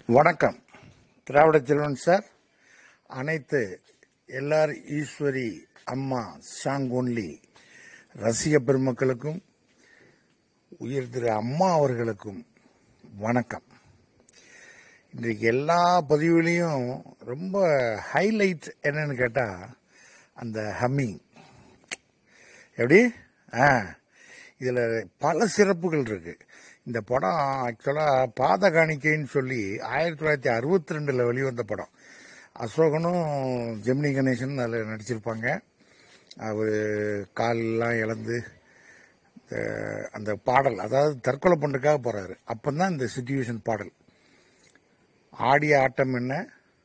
வணக்கம் திராவிட செல்வன் சார் அனைத்து எல்லார் ஈஸ்வரி அம்மா சாங் ஒன்லி ரசிக பெருமக்களுக்கும் உயிர் திரு அம்மா அவர்களுக்கும் வணக்கம் இன்றைக்கு எல்லா பதிவுலையும் ரொம்ப ஹைலைட் என்னன்னு கேட்டால் அந்த ஹம்மிங் எப்படி ஆ இதில் பல சிறப்புகள் இருக்கு இந்த படம் ஆக்சுவலாக பாத காணிக்கைன்னு சொல்லி ஆயிரத்தி தொள்ளாயிரத்தி அறுபத்தி ரெண்டில் வெளிவந்த படம் அசோகனும் ஜெமினி கணேசன் அதில் நடிச்சிருப்பாங்க அவர் காலெல்லாம் இழந்து அஹ், அந்த பாடல் அதாவது தற்கொலை பண்ணுறதுக்காக போகிறாரு அப்போ தான் இந்த சுச்சுவேஷன் பாடல் ஆடிய ஆட்டம் என்ன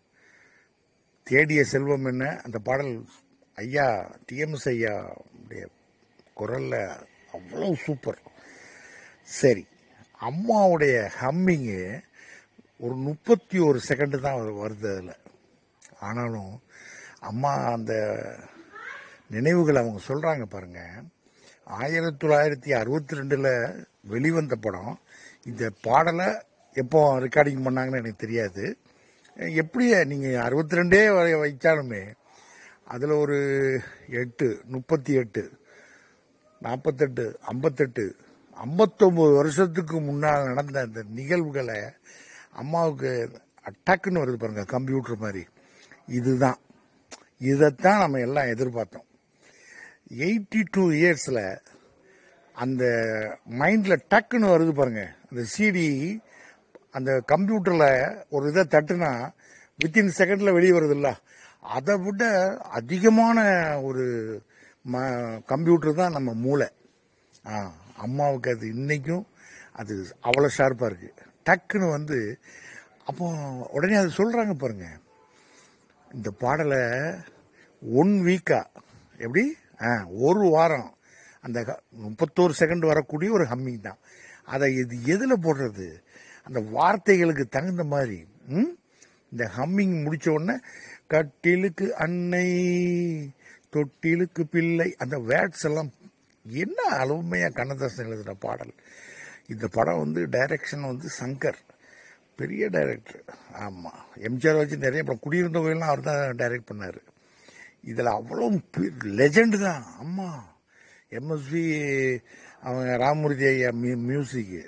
தேடிய செல்வம் என்ன அந்த பாடல் ஐயா டிஎம்எஸ் ஐயா உடைய குரல்ல அவ்வளோ சூப்பர் சரி அம்மாவுடைய ஹம்மிங்கு ஒரு முப்பத்தி ஒரு செகண்டு தான் வரு- வருது அதில் ஆனாலும் அம்மா அந்த நினைவுகள் அவங்க சொல்கிறாங்க பாருங்க ஆயிரத்தி தொள்ளாயிரத்தி அறுபத்தி ரெண்டில் வெளிவந்த படம் இந்த பாடலை எப்போ ரெக்கார்டிங் பண்ணாங்கன்னு எனக்கு தெரியாது எப்படி நீங்கள் அறுபத்தி ரெண்டே வைச்சாலுமே அதில் ஒரு எட்டு முப்பத்தி எட்டு நாற்பத்தெட்டு ஐம்பத்தெட்டு ஐம்பத்தொம்பது வருஷத்துக்கு முன்னால் நடந்த அந்த நிகழ்வுகளை அம்மாவுக்கு அட்டாக்குன்னு வருது பாருங்க கம்ப்யூட்டர் மாதிரி இதுதான் இதைத்தான் நம்ம எல்லாம் எதிர்பார்த்தோம் எயிட்டி டூ இயர்ஸில் அந்த மைண்டில் டக்குன்னு வருது பாருங்க அந்த சிடி அந்த கம்ப்யூட்டரில் ஒரு இதை தட்டுனா வித்தின் செகண்டில் வெளியே வருதுல்ல அதை விட அதிகமான ஒரு ம கம்ப்யூட்டர் தான் நம்ம மூளை ஆ அம்மாவுக்கு அது இன்னைக்கும் அது அவ்வளோ ஷார்ப்பாக இருக்குது டக்குன்னு வந்து அப்போ உடனே அது சொல்கிறாங்க பாருங்க இந்த பாடலை ஒன் வீக்கா எப்படி ஆ ஒரு வாரம் அந்த க- முப்பத்தோரு செகண்ட் வரக்கூடிய ஒரு ஹம்மிங் தான் அதை இது எதில் போடுறது அந்த வார்த்தைகளுக்கு தகுந்த மாதிரி ம்? இந்த ஹம்மிங் முடிச்ச உடனே கட்டிலுக்கு அன்னை தொட்டிலுக்கு பிள்ளை அந்த வேர்ட்ஸ் எல்லாம் என்ன அருமையாக கண்ணதாசன் எழுதுன பாடல் இந்த படம் வந்து டைரக்ஷன் வந்து சங்கர் பெரிய டைரக்டர் ஆமாம் எம்ஜிஆர் வச்சு நிறைய படம் குடியிருந்த கோயிலாம் அவர் தான் டைரக்ட் பண்ணார் இதில் அவ்வளோ லெஜெண்டு தான் அம்மா எம்எஸ்வி அவங்க ராமமூர்த்தி ஐயா மியூ மியூசிக்கு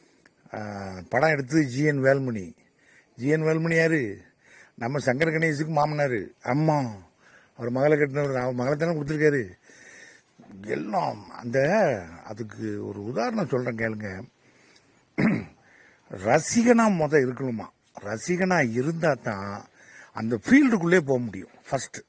படம் எடுத்து ஜிஎன் வேல்மணி ஜிஎன் வேல்மணி யாரு நம்ம சங்கர கணேசுக்கு மாமனார் அம்மா அவர் மகளை கட்டினவர் அவர் மகளை தானே கொடுத்துருக்காரு எல்லாம் அந்த அதுக்கு ஒரு உதாரணம் சொல்கிறேன் கேளுங்க ரசிகனா முத இருக்கணுமா ரசிகனா இருந்தா தான் அந்த ஃபீல்டுக்குள்ளே போக முடியும் ஃபர்ஸ்ட்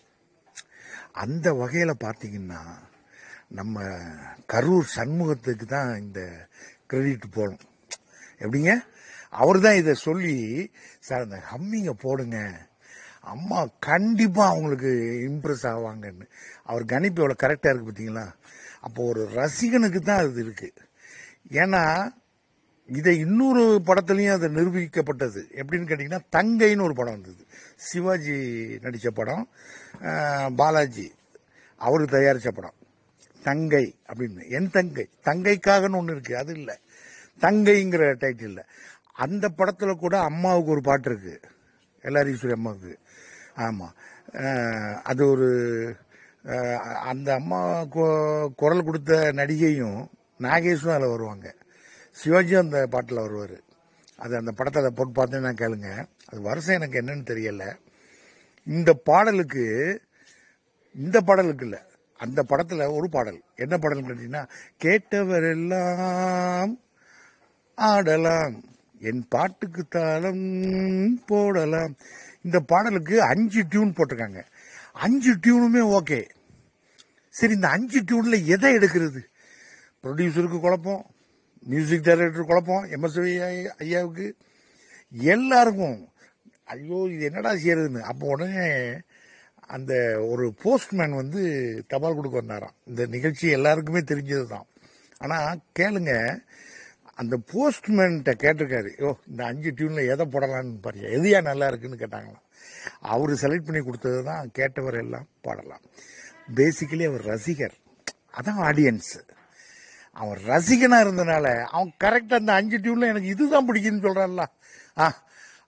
அந்த வகையில் பார்த்தீங்கன்னா நம்ம கரூர் சண்முகத்துக்கு தான் இந்த கிரெடிட் போகணும் எப்படிங்க அவர் தான் இதை சொல்லி சார் அந்த ஹம்மிங்கை போடுங்க அம்மா கண்டிப்பாக அவங்களுக்கு இம்ப்ரெஸ் ஆவாங்கன்னு அவர் கணிப்பு எவ்வளோ கரெக்டாக இருக்கு பார்த்தீங்களா அப்போ ஒரு ரசிகனுக்கு தான் அது இருக்கு ஏன்னா இதை இன்னொரு படத்துலையும் அது நிரூபிக்கப்பட்டது எப்படின்னு கேட்டிங்கன்னா தங்கைன்னு ஒரு படம் வந்தது சிவாஜி நடித்த படம் அஹ், பாலாஜி அவர் தயாரித்த படம் தங்கை அப்படின்னு என் தங்கை தங்கைக்காகன்னு ஒன்று இருக்கு அது இல்லை தங்கைங்கிற டைட்டில் அந்த படத்தில் கூட அம்மாவுக்கு ஒரு பாட்டு இருக்கு எல்லாரீஸ்வரி அம்மாவுக்கு ஆமாம் அது ஒரு அஹ், அந்த அம்மா கு- குரல் கொடுத்த நடிகையும் நாகேஷும் அதில் வருவாங்க சிவாஜியும் அந்த பாட்டில் வருவார் அது அந்த படத்தை அதை போட்டு பார்த்தேன்னா கேளுங்க அது வருஷம் எனக்கு என்னன்னு தெரியல இந்த பாடலுக்கு இந்த பாடலுக்கு இல்லை அந்த படத்துல ஒரு பாடல் என்ன பாடல் கேட்டீங்கன்னா கேட்டவரெல்லாம் ஆடலாம் என் பாட்டுக்கு தாளம் போடலாம் இந்த பாடலுக்கு அஞ்சு டியூன் போட்டிருக்காங்க அஞ்சு டியூனுமே ஓகே சரி இந்த அஞ்சு டியூன்ல எதை எடுக்கிறது ப்ரொடியூசருக்கு குழப்பம் மியூசிக் டைரக்டர் குழப்பம் எம்எஸ்வி ஐயாவுக்கு எல்லாருக்கும் ஐயோ இது என்னடா செய்யறதுன்னு அப்போ உடனே அந்த ஒரு போஸ்ட்மேன் வந்து தபால் கொடுக்க வந்தாராம் இந்த நிகழ்ச்சி எல்லாருக்குமே தெரிஞ்சது தான் ஆனால் கேளுங்க அந்த போஸ்ட்மேன்கிட்ட கேட்டிருக்காரு யோ இந்த அஞ்சு டியூனில் எதை போடலான்னு பாருங்க எதையா நல்லா இருக்குன்னு கேட்டாங்களாம் அவர் செலக்ட் பண்ணி கொடுத்தது தான் கேட்டவர் எல்லாம் பாடலாம் பேசிக்கலி அவர் ரசிகர் அதான் ஆடியன்ஸ் அவன் ரசிகனா இருந்தனால அவன் கரெக்டா அந்த அஞ்சு டியூன்ல எனக்கு இதுதான் பிடிக்குன்னு சொல்றான்ல ஆ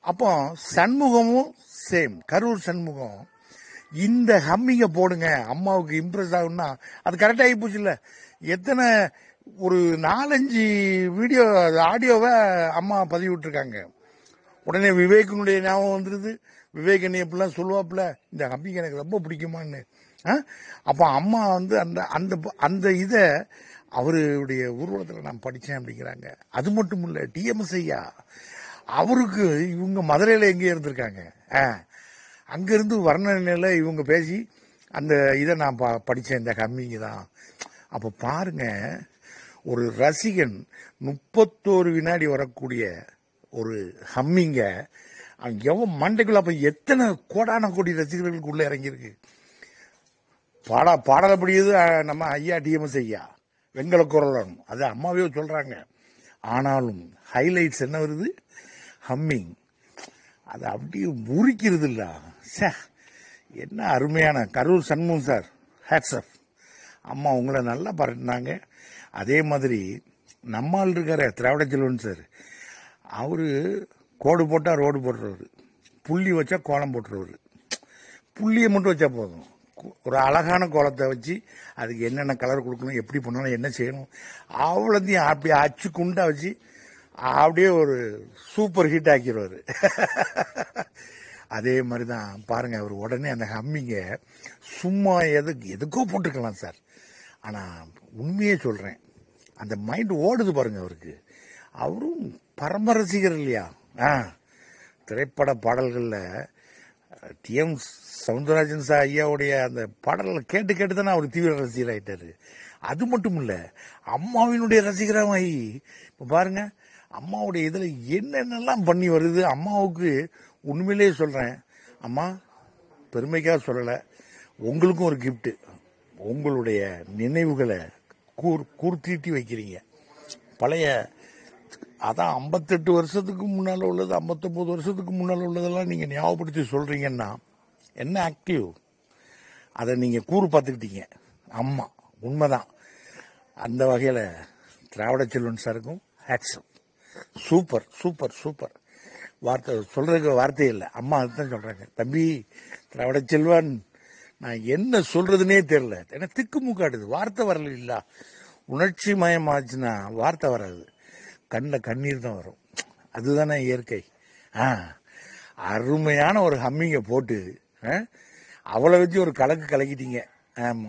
அப்போ சண்முகமும் சேம் கரூர் சண்முகம் இந்த ஹம்மிங்க போடுங்க அம்மாவுக்கு இம்ப்ரெஸ் ஆகும்னா அது கரெக்டாக ஆகி போச்சு இல்லை எத்தனை ஒரு நாலஞ்சு வீடியோ ஆடியோவை அம்மா பதிவு விட்டுருக்காங்க உடனே விவேக்கினுடைய ஞாபகம் வந்துருது விவேக் என்னை எப்படிலாம் சொல்லுவாப்புல இந்த ஹம்மிங்க எனக்கு ரொம்ப பிடிக்குமான்னு ஆ? அப்போ அம்மா வந்து அந்த அந்த அந்த இதை அவருடைய ஊர்வலத்தில் நான் படித்தேன் அப்படிங்கிறாங்க அது மட்டும் இல்லை டிஎம்எஸ் ஐயா அவருக்கு இவங்க மதுரையில் எங்கேயோ இருந்திருக்காங்க ஆ அங்கேருந்து வர்ணனையில் இவங்க பேசி அந்த இதை நான் ப படித்தேன் இந்த கம்மிங்க தான் அப்போ பாருங்க ஒரு ரசிகன் முப்பத்தோரு வினாடி வரக்கூடிய ஒரு ஹம்மிங்க அவன் எவன் மண்டைக்குள்ள அப்போ எத்தனை கோடான கோடி ரசிகர்களுக்கு உள்ள இறங்கியிருக்கு பாடா பாடலை படியது அஹ், நம்ம ஐயா டிஎம்எஸ் ஐயா வெங்கல குரலன் அது அம்மாவே சொல்றாங்க ஆனாலும் ஹைலைட்ஸ் என்ன வருது ஹம்மிங் அது அப்படியே முறிக்கிறது இல்ல ச்சே, என்ன அருமையான கரூர் சண்முகம் சார் ஹேட்ஸ்அப் அம்மா உங்களை நல்லா பாராட்டினாங்க அதே மாதிரி நம்மால் இருக்காரு திராவிட செல்வன் சார் அவரு கோடு போட்டால் ரோடு போட்டுறவர் புள்ளி வச்சா கோலம் போட்டுறவர் புள்ளியை மட்டும் வச்சா போதும் கு- ஒரு அழகான கோலத்தை வச்சு அதுக்கு என்னென்ன கலர் கொடுக்கணும் எப்படி பண்ணணும் என்ன செய்யணும் அவ்வளோத்தையும் அப்படியே அச்சு குண்டா வச்சு அப்படியே ஒரு சூப்பர் ஹிட் ஆக்கிடுவார் அதே மாதிரி தான் பாருங்க அவர் உடனே அந்த ஹம்மிங்க சும்மா எதுக்கு எதுக்கோ போட்டுக்கலாம் சார் ஆனால் உண்மையே சொல்கிறேன் அந்த மைண்ட் ஓடுது பாருங்க அவருக்கு அவரும் பரம ரசிகர் இல்லையா ஆ திரைப்பட பாடல்களில் டிஎம் சவுந்தரராஜன் சார் ஐயாவுடைய அந்த பாடல்களை கேட்டு கேட்டு தானே அவர் தீவிர ரசிகர் ஆயிட்டாரு அது மட்டும் இல்ல அம்மாவினுடைய ரசிகராகி இப்போ பாருங்க அம்மாவுடைய இதில் என்னென்னலாம் பண்ணி வருது அம்மாவுக்கு உண்மையிலேயே சொல்றேன் அம்மா பெருமைக்காக சொல்லலை உங்களுக்கும் ஒரு gift உங்களுடைய நினைவுகளை கூர் கூர்த்தீட்டி வைக்கிறீங்க பழைய அதான் ஐம்பத்தெட்டு வருஷத்துக்கு முன்னால் உள்ளது ஐம்பத்தொம்போது வருஷத்துக்கு முன்னால் உள்ளதெல்லாம் நீங்கள் ஞாபகப்படுத்தி சொல்கிறீங்கன்னா என்ன ஆக்டிவ் அதை நீங்கள் கூறு பார்த்துக்கிட்டீங்க அம்மா உண்மைதான் அந்த வகையில் திராவிட செல்வன் சாருக்கும் ஹேட்ஸப் சூப்பர் சூப்பர் சூப்பர் வார்த்தை சொல்றதுக்கு வார்த்தை இல்லை அம்மா அதுதான் சொல்றாங்க தம்பி திராவிட செல்வன் நான் என்ன சொல்றதுனே தெரியல ஏன்னா திக்கு மூக்காடுது வார்த்தை வரல இல்ல உணர்ச்சி மயமாச்சுன்னா வார்த்தை வராது கண்ணில் கண்ணீர் தான் வரும் அதுதானே இயற்கை ஆ அருமையான ஒரு ஹம்மிங்கை போட்டு ஆ, அவளை வச்சு ஒரு கலக்கு கலக்கிட்டீங்க ஆமா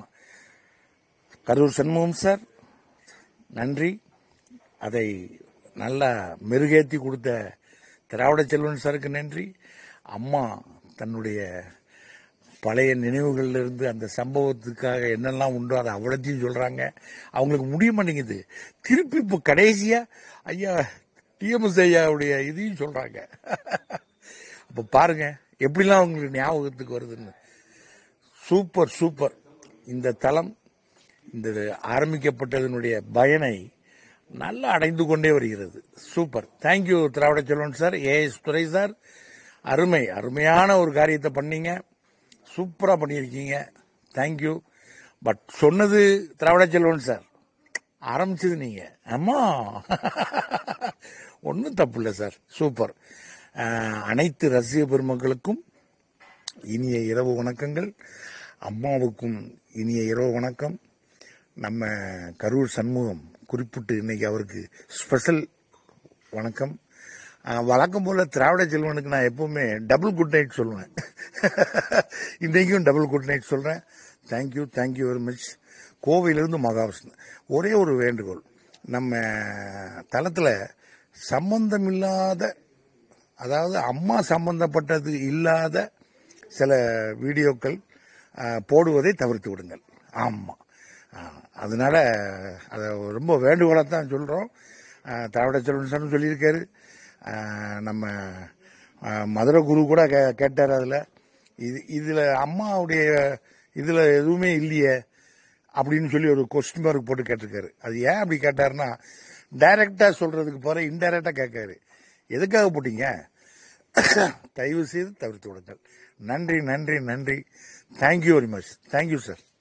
கரூர் சண்முகம் சார் நன்றி அதை நல்லா மெருகேற்றி கொடுத்த திராவிட செல்வன் சாருக்கு நன்றி அம்மா தன்னுடைய பழைய நினைவுகள்ல இருந்து அந்த சம்பவத்துக்காக என்னெல்லாம் உண்டோ அதை அவ்வளோத்தையும் சொல்றாங்க அவங்களுக்கு முடிய மாட்டேங்குது திருப்பி இப்போ கடைசியா ஐயா டிஎம்எஸ் ஐயாவுடைய இதையும் சொல்றாங்க அப்போ பாருங்க எப்படிலாம் அவங்களுக்கு ஞாபகத்துக்கு வருதுன்னு சூப்பர் சூப்பர் இந்த தளம் இந்த ஆரம்பிக்கப்பட்டதனுடைய பயனை நல்லா அடைந்து கொண்டே வருகிறது super thank you Dravida Selvan sir AS Durai sir அருமை அருமையான ஒரு காரியத்தை பண்ணீங்க சூப்பராக பண்ணியிருக்கீங்க தேங்க்யூ பட் சொன்னது திராவிட செல்வன் சார் ஆரம்பிச்சது நீங்க ஆமா ஒன்றும் தப்பு இல்லை சார் சூப்பர் அஹ், அனைத்து ரசிக பெருமக்களுக்கும் இனிய இரவு வணக்கங்கள் அம்மாவுக்கும் இனிய இரவு வணக்கம் நம்ம கரூர் சண்முகம் குறிப்பிட்டு இன்னைக்கு அவருக்கு ஸ்பெஷல் வணக்கம் அஹ், வழக்கம் போல திராவிட செல்வனுக்கு நான் எப்பவுமே டபுள் குட் நைட் சொல்லுவேன் இன்னைக்கும் டபுள் குட் நைட் சொல்றேன் தேங்க்யூ தேங்க்யூ வெரி மச் கோவையிலிருந்து மகாவிஷ்ணு ஒரே ஒரு வேண்டுகோள் நம்ம தளத்தில் சம்பந்தமில்லாத அதாவது அம்மா சம்பந்தப்பட்டது இல்லாத சில வீடியோக்கள் அஹ், போடுவதை தவிர்த்து விடுங்கள் ஆமாம் அதனால அதை ரொம்ப வேண்டுகோளாக தான் சொல்கிறோம் திராவிட செல்வன் சாரும் சொல்லியிருக்காரு அஹ், நம்ம அஹ், மதுரை குரு கூட கே கேட்டார் அதில் இது இதில் அம்மாவுடைய இதில் எதுவுமே இல்லையே அப்படின்னு சொல்லி ஒரு கொஸ்டின் மார்க் போட்டு கேட்டிருக்காரு அது ஏன் அப்படி கேட்டாருன்னா டைரக்டா சொல்றதுக்கு போற இன்டைரக்டா கேட்காரு எதுக்காக போட்டீங்க தயவு செய்து தவிர்த்து விடுங்கள் நன்றி நன்றி நன்றி thank you very much thank you sir